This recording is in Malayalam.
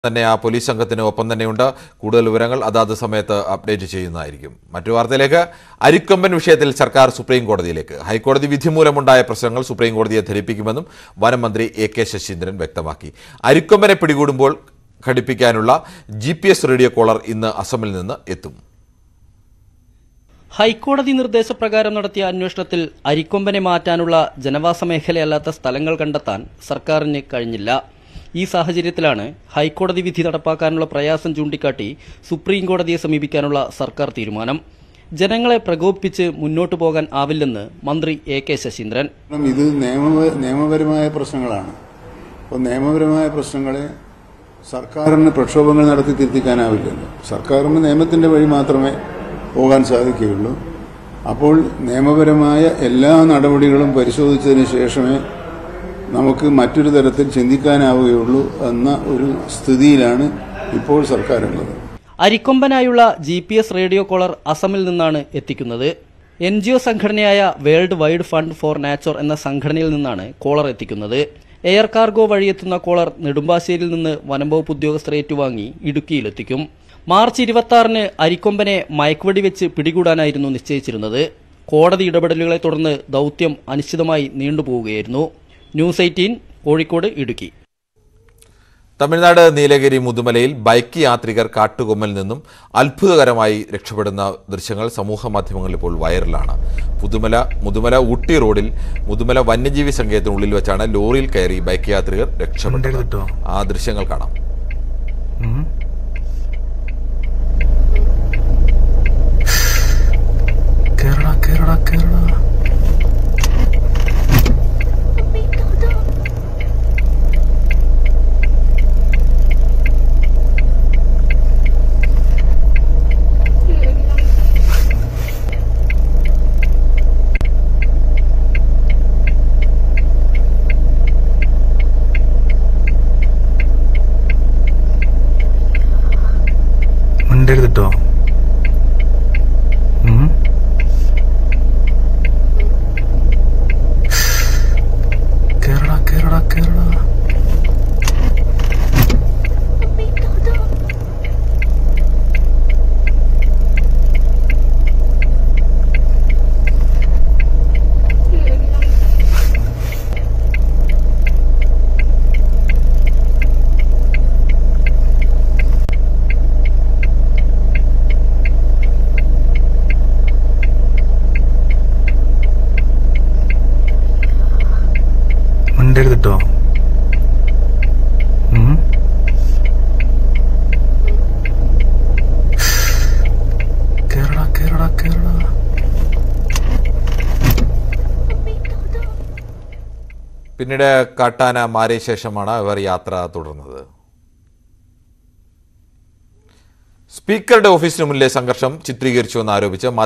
തന്നെ ആ പോലീസ് സംഘത്തിന് ഒപ്പം തന്നെയുണ്ട് കൂടുതൽ വിവരങ്ങൾ അതാത് സമയത്ത് അപ്ഡേറ്റ് ചെയ്യുന്നതായിരിക്കും മറ്റു വാർത്തയിലേക്ക് അരിക്കൊമ്പൻ വിഷയത്തിൽ സർക്കാർ സുപ്രീം കോടതിയിലേക്ക് ഹൈക്കോടതി വിധി മൂലമുണ്ടായ പ്രശ്നങ്ങൾ സുപ്രീം കോടതിയെ ധരിപ്പിക്കുമെന്നും വനം മന്ത്രി എ കെ ശശീന്ദ്രൻ വ്യക്തമാക്കി അരിക്കൊമ്പനെ പിടികൂടുമ്പോൾ ഘടിപ്പിക്കാനുള്ള G P S radio collar ഇന്ന് അസമിൽ നിന്ന് എത്തും ഹൈക്കോടതി നിർദ്ദേശപ്രകാരം നടത്തിയ അന്വേഷണത്തിൽ അരിക്കൊമ്പനെ മാറ്റാനുള്ള ജനവാസ മേഖലയല്ലാത്ത സ്ഥലങ്ങൾ കണ്ടെത്താൻ സർക്കാരിന് കഴിഞ്ഞില്ല ഈ സാഹചര്യത്തിലാണ് ഹൈക്കോടതി വിധി നടപ്പാക്കാനുള്ള പ്രയാസം ചൂണ്ടിക്കാട്ടി സുപ്രീം കോടതിയെ സമീപിക്കാനുള്ള സർക്കാർ തീരുമാനം ജനങ്ങളെ പ്രകോപിപ്പിച്ച് മുന്നോട്ടു പോകാൻ ആവില്ലെന്ന് മന്ത്രി എ കെ ശശീന്ദ്രൻ കാരണം ഇത് നിയമ നിയമപരമായ പ്രശ്നങ്ങളാണ് അപ്പോൾ നിയമപരമായ പ്രശ്നങ്ങളെ സർക്കാരിന് പ്രക്ഷോഭങ്ങൾ നടത്തി തിരുത്തിക്കാനാവില്ലല്ലോ സർക്കാരിന് നിയമത്തിന്റെ വഴി മാത്രമേ പോകാൻ സാധിക്കുകയുള്ളൂ അപ്പോൾ നിയമപരമായ എല്ലാ നടപടികളും പരിശോധിച്ചതിന് ശേഷമേ നമുക്ക് മറ്റൊരു തരത്തിൽ ചിന്തിക്കാനാവുകയുള്ളൂ എന്ന ഒരു സ്ഥിതിയിലാണ് ഇപ്പോൾ സർക്കാരുള്ളത് അരിക്കൊമ്പനായുള്ള G P S radio collar അസമിൽ നിന്നാണ് എത്തിക്കുന്നത് എൻ ജി ഒ സംഘടനയായ world wide fund for nature എന്ന സംഘടനയിൽ നിന്നാണ് കോളർ എത്തിക്കുന്നത് എയർ കാർഗോ വഴി എത്തുന്ന കോളർ നെടുമ്പാശ്ശേരിയിൽ നിന്ന് വനംവകുപ്പ് ഉദ്യോഗസ്ഥർ ഏറ്റുവാങ്ങി ഇടുക്കിയിലെത്തിക്കും മാർച്ച് ഇരുപത്തി ആറിന് അരിക്കൊമ്പനെ മയക്കുവെടി വെച്ച് പിടികൂടാനായിരുന്നു നിശ്ചയിച്ചിരുന്നത് കോടതി ഇടപെടലുകളെ തുടർന്ന് ദൗത്യം അനിശ്ചിതമായി നീണ്ടുപോവുകയായിരുന്നു ന്യൂസ് എയ്റ്റീൻ കോഴിക്കോട് ഇടുക്കി തമിഴ്നാട് നീലഗിരി മുതുമലയിൽ ബൈക്ക് യാത്രികർ കാട്ടുകൊമ്മിൽ നിന്നും അത്ഭുതകരമായി രക്ഷപ്പെടുന്ന ദൃശ്യങ്ങൾ സമൂഹ മാധ്യമങ്ങളിൽ ഇപ്പോൾ വൈറലാണ് പുതുമല മുതുമല ഊട്ടി റോഡിൽ മുതുമല വന്യജീവി സങ്കേതത്തിനുള്ളിൽ വെച്ചാണ് ലോറിയിൽ കയറി ബൈക്ക് യാത്രികർ രക്ഷപ്പെട്ടത് ആ ദൃശ്യങ്ങൾ കാണാം കേരള കേരള കേരള മിണ്ടരുത് ട്ടോ ഉം. കേരള കേരള കേരള മിണ്ടരുത് ട്ടോ ഉം. കേരള കേരള കേരള പിന്നീട് കാട്ടാന മാറിയ ശേഷമാണ് ഇവർ യാത്ര തുടർന്നത് സ്പീക്കറുടെ ഓഫീസിന് മുന്നിലെ സംഘർഷം ചിത്രീകരിച്ചുവെന്ന് ആരോപിച്ച്